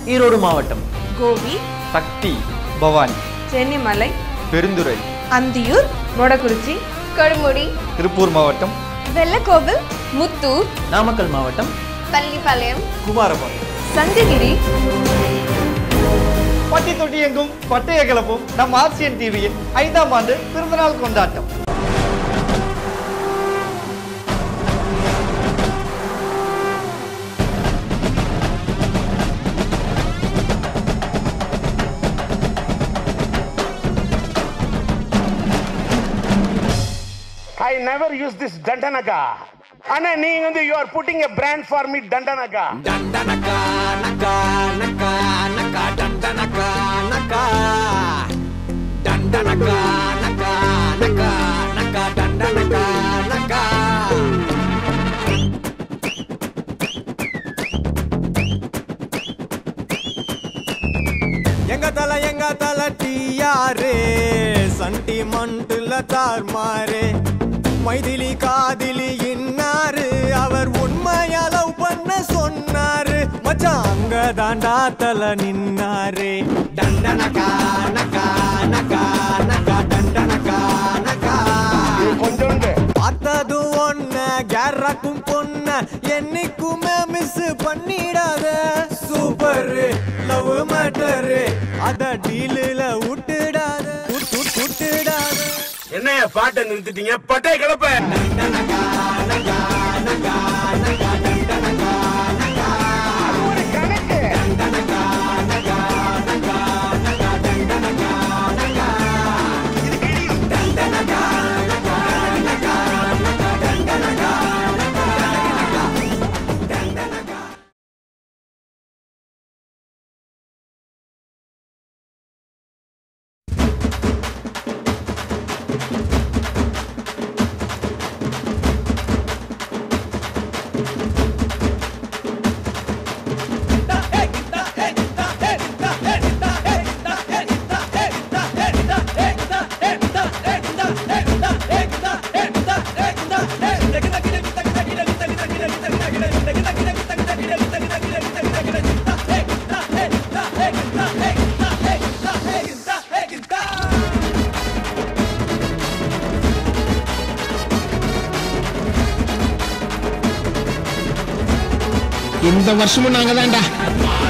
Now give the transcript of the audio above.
ஈரோடு மாவட்டம் கோபி சக்தி பவானி சென்னிமலை பெருந்துறை அந்தியூர் மொடக்குறிச்சி கொடுமுடி திருப்பூர் மாவட்டம் வெள்ளக்கோவில் முத்தூர் நாமக்கல் மாவட்டம் பள்ளிப்பாளையம் குமாரபாளையம் சங்ககிரி பட்டி தொட்டி எங்கும் பட்டய கிளப்பும் நம் ஆர்சியன் டிவியின் ஐந்தாம் ஆண்டு பிறந்தநாள் கொண்டாட்டம் I never use this Dandanaka. அண்ணா நீங்க வந்து you are putting a brand for me Dandanaka. డండనకా నకా నకా నకా డండనకా నకా డండనకా నకా నకా నకా డండనకా నకా எங்க தல எங்க தல டியாரே சண்டி மண்டுல தார்மாரே மைதிலி காதிலி இன்னாரு அவர் உண்மையா லவ் பண்ண சொன்னாரு மச்சான் அங்க தாண்டா தல நின்னாரே டண்டனகா நகா நகா நகா டண்டனகா நகா இது கொஞ்சோண்டு பார்த்தது ஒன்ன கேரக்கும் பொண்ண என்னைக்குமே மிஸ் பண்ணிடாத சூப்பர் லவ் மேட்டர் அத டீலில் விட்டுடாத விட்டு- விட்டு- விட்டுடாத என்னைய பாட்டை நிறுத்திட்டீங்க பட்டை கிளப்ப இந்த வருஷமும் நாங்க தான்டா